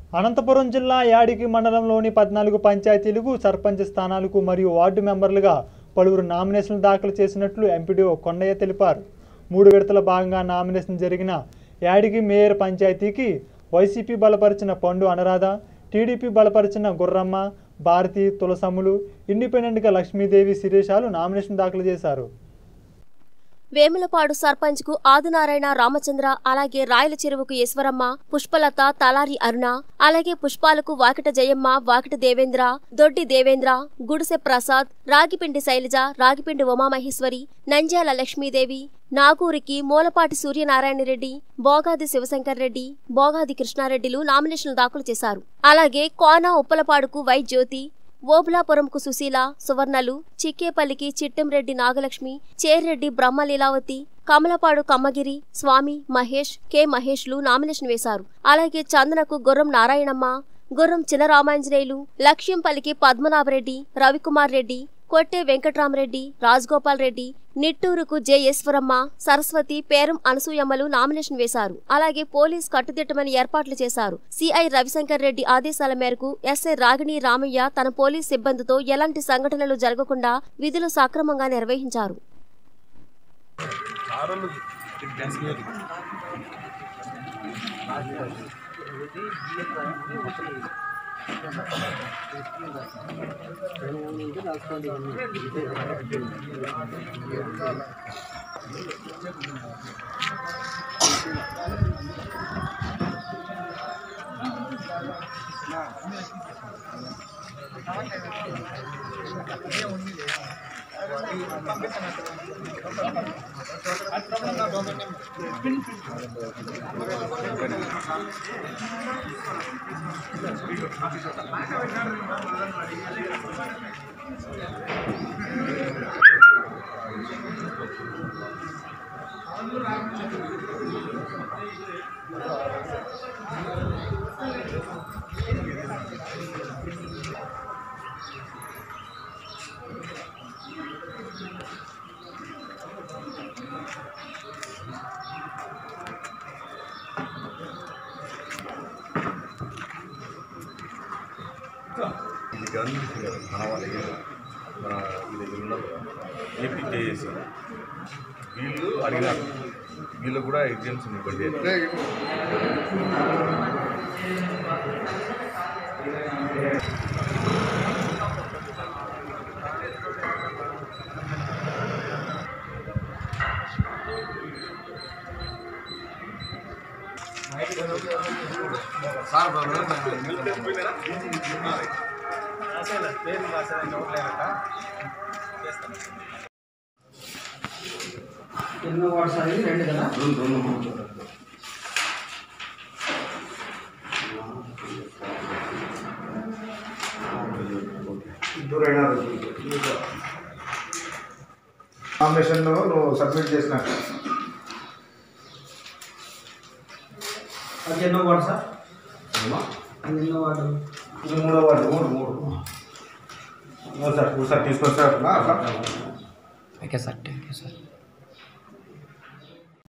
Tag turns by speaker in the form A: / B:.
A: అనంతపురం జిల్లా యాడికి మండలంలోని పద్నాలుగు పంచాయతీలకు సర్పంచ్ స్థానాలకు మరియు వార్డు మెంబర్లుగా పలువురు నామినేషన్లు దాఖలు చేసినట్లు ఎంపీడీఓ కొండయ్య తెలిపారు మూడు విడతల భాగంగా నామినేషన్ జరిగిన యాడికి మేయర్ పంచాయతీకి వైసీపీ బలపరిచిన పండు అనురాధ టీడీపీ బలపరిచిన గుర్రమ్మ భారతి తులసమ్ములు ఇండిపెండెంట్గా లక్ష్మీదేవి శిరీషాలు నామినేషన్ దాఖలు చేశారు
B: వేములపాడు సర్పంచ్ కు ఆదినారాయణ రామచంద్ర అలాగే రాయల చెరువుకు ఈశ్వరమ్మ పుష్పలత తలారి అరుణ అలాగే పుష్పాలకు వాకిట జయమ్మ వాకిట దేవేంద్ర దొడ్డి దేవేంద్ర గుడిసె ప్రసాద్ రాగిపిండి శైలజ రాగిపిండి ఉమామహేశ్వరి నంద్యాల లక్ష్మీదేవి నాగూరికి మూలపాటి సూర్యనారాయణ రెడ్డి బోగాది శివశంకర్ రెడ్డి బోగాది కృష్ణారెడ్డిలు నామినేషన్లు దాఖలు చేశారు అలాగే కోన ఉప్పలపాడుకు వై జ్యోతి ఓబులాపురంకు సుశీల సువర్ణలు చిక్కేపల్లికి చిట్టంరెడ్డి నాగలక్ష్మి చేర్రెడ్డి బ్రహ్మలీలావతి కమలపాడు కమ్మగిరి స్వామి మహేష్ కె మహేష్లు నామినేషన్ వేశారు అలాగే చందనకు గుర్రం నారాయణమ్మ గుర్రం చినరామాంజనేయులు లక్ష్యంపల్లికి పద్మనాభరెడ్డి రవికుమార్ రెడ్డి కొట్టే వెంకట్రామరెడ్డి రాజగోపాల్ రెడ్డి నిట్టూరుకు జె ఈశ్వరమ్మ సరస్వతి పేరం అనసూయమ్మలు నామినేషన్ వేశారు అలాగే పోలీస్ కట్టుదిట్టమైన ఏర్పాట్లు చేశారు సిఐ రవిశంకర్ రెడ్డి ఆదేశాల మేరకు ఎస్ఐ రాగిణి రామయ్య తన పోలీస్ సిబ్బందితో ఎలాంటి సంఘటనలు జరగకుండా విధులు సక్రమంగా నిర్వహించారు
C: ఇది గవర్నమెంట్ కదా మన వాళ్ళకి మన ఈ దగ్గర ఉన్నారు ఏపీ జేఏసీ వీళ్ళు అడిగారు వీళ్ళు కూడా ఎగ్జామ్స్ ఇవ్వండి
D: ఎన్నో వాట్స్ అనేది రెండు కదా
E: ఇద్దరైనా నామినేషన్ నువ్వు సబ్మిట్ చేసినాక
D: అది ఎన్నో వార్డు సార్ అది ఎన్నో వార్డు
E: ఇది మూడో వార్డు మూడు మూడు మూడు సార్ మూడు సార్ తీసుకొస్తారు
F: okay sir thank you sir